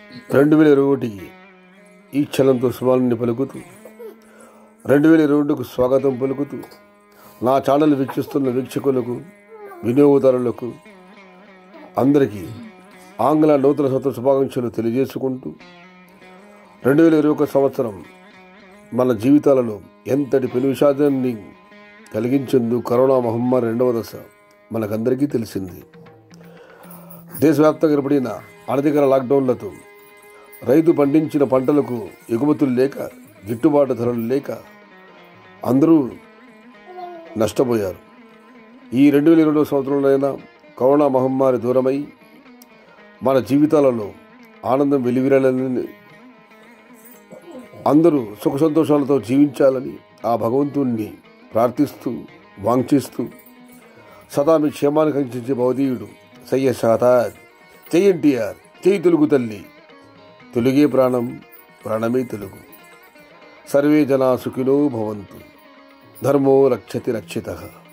రెండు వేల ఇరవై ఒకటికి ఈ క్షణంతో శుభాన్ని పలుకుతూ రెండు వేల ఇరవై రెండుకు స్వాగతం పలుకుతూ నా ఛానల్ వీక్షిస్తున్న వీక్షకులకు వినియోగదారులకు అందరికీ ఆంగ్ల నూతన సంవత్సర శుభాకాంక్షలు తెలియజేసుకుంటూ రెండు వేల ఇరవై ఒక సంవత్సరం మన జీవితాలలో ఎంతటి పెను విషాదాన్ని కలిగించిందో కరోనా మహమ్మారి రెండవ దశ మనకందరికీ తెలిసింది దేశవ్యాప్తంగా ఏర్పడిన అనధికార లాక్డౌన్లతో రైతు పండించిన పంటలకు ఎగుమతులు లేక గిట్టుబాటు ధరలు లేక అందరూ నష్టపోయారు ఈ రెండు వేల ఇరవై సంవత్సరంలోనైనా కరోనా మహమ్మారి దూరమై మన జీవితాలలో ఆనందం వెలివిరాలని అందరూ సుఖ సంతోషాలతో జీవించాలని ఆ భగవంతుణ్ణి ప్రార్థిస్తూ వాంఛిస్తూ సదా మీ క్షేమాన్ని కంచించే భవదీయుడు సయ్య శాతార్ చెయ్యంటిఆర్ చెయ్యి తెలుగు తల్లి తెలుగే ప్రాణం ప్రాణమే తెలుగు సర్వే జనా సుఖినో భవంతు ధర్మో రక్షతి రక్షిత